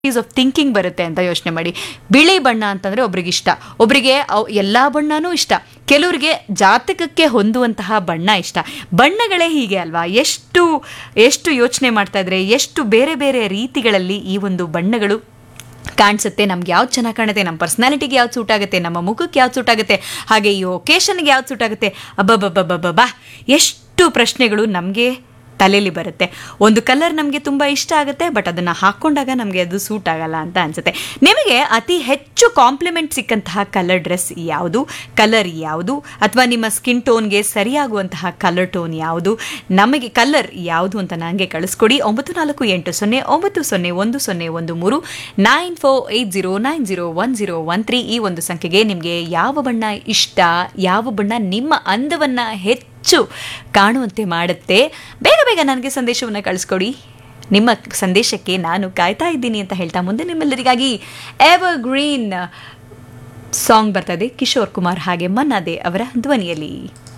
of thinking ಬರುತ್ತೆ ಅಂತ ಯೋಚನೆ ಮಾಡಿ ಬಿಳಿ ಬಣ್ಣ ಅಂತಂದ್ರೆ ಒಬ್ರಿಗೆ ಇಷ್ಟ ಒಬ್ರಿಗೆ ಅವ್ ಎಲ್ಲಾ ಬಣ್ಣನೂ ಇಷ್ಟ ಕೆಲವರಿಗೆ ಜಾತಕಕ್ಕೆ ಹೊಂದುವಂತಹ ಬಣ್ಣ ಇಷ್ಟ ಬಣ್ಣಗಳೇ ಹೀಗೆ ಅಲ್ವಾ ಎಷ್ಟು ಎಷ್ಟು ಯೋಚನೆ ಮಾಡ್ತಾ ಇದ್ರೆ ಎಷ್ಟು ಬೇರೆ ಬೇರೆ ರೀತಿಗಳಲ್ಲಿ ಈ ಒಂದು ಬಣ್ಣಗಳು ಕಾಣಿಸುತ್ತೆ ನಮ್ಗೆ ಯಾವ್ದು ಚೆನ್ನಾಗಿ ಕಾಣುತ್ತೆ ನಮ್ಮ ಪರ್ಸ್ನಾಲಿಟಿಗೆ ಯಾವ್ದು ಸೂಟ್ ಆಗುತ್ತೆ ನಮ್ಮ ಮುಖಕ್ಕೆ ಯಾವ್ದು ಸೂಟ್ ಆಗುತ್ತೆ ಹಾಗೆ ಈ ಒಕೇಶನ್ಗೆ ಯಾವ್ದು ಸೂಟ್ ಆಗುತ್ತೆ ಅಬ್ಬಬ್ಬಬ್ಬಬ್ಬಬ್ಬಾ ಎಷ್ಟು ಪ್ರಶ್ನೆಗಳು ನಮಗೆ ತಲೆಯಲ್ಲಿ ಬರುತ್ತೆ ಒಂದು ಕಲರ್ ನಮಗೆ ತುಂಬ ಇಷ್ಟ ಆಗುತ್ತೆ ಬಟ್ ಅದನ್ನು ಹಾಕ್ಕೊಂಡಾಗ ನಮಗೆ ಅದು ಸೂಟ್ ಆಗಲ್ಲ ಅಂತ ಅನ್ಸುತ್ತೆ ನಿಮಗೆ ಅತಿ ಹೆಚ್ಚು ಕಾಂಪ್ಲಿಮೆಂಟ್ ಸಿಕ್ಕಂತಹ ಕಲರ್ ಡ್ರೆಸ್ ಯಾವುದು ಕಲರ್ ಯಾವುದು ಅಥವಾ ನಿಮ್ಮ ಸ್ಕಿನ್ ಟೋನ್ಗೆ ಸರಿಯಾಗುವಂತಹ ಕಲರ್ ಟೋನ್ ಯಾವುದು ನಮಗೆ ಕಲರ್ ಯಾವುದು ಅಂತ ನನಗೆ ಕಳಿಸ್ಕೊಡಿ ಒಂಬತ್ತು ನಾಲ್ಕು ಎಂಟು ಸೊನ್ನೆ ಒಂಬತ್ತು ಸೊನ್ನೆ ಒಂದು ಸೊನ್ನೆ ಒಂದು ಮೂರು nine four eight zero nine zero one zero one three ಈ ಒಂದು ಸಂಖ್ಯೆಗೆ ನಿಮಗೆ ಯಾವ ಬಣ್ಣ ಇಷ್ಟ ಯಾವ ಬಣ್ಣ ನಿಮ್ಮ ಅಂದವನ್ನು ಹೆಚ್ಚು ಕಾಣುವಂತೆ ಮಾಡುತ್ತೆ ಬೇಗ ಬೇಗ ನನಗೆ ಸಂದೇಶವನ್ನು ಕಳಿಸ್ಕೊಡಿ ನಿಮ್ಮ ಸಂದೇಶಕ್ಕೆ ನಾನು ಕಾಯ್ತಾ ಇದ್ದೀನಿ ಅಂತ ಹೇಳ್ತಾ ಮುಂದೆ ನಿಮ್ಮೆಲ್ಲರಿಗಾಗಿ ಎವರ್ ಗ್ರೀನ್ ಸಾಂಗ್ ಬರ್ತದೆ ಕಿಶೋರ್ ಕುಮಾರ್ ಹಾಗೆ ಮನ್ನಾದೆ ಅವರ ಧ್ವನಿಯಲ್ಲಿ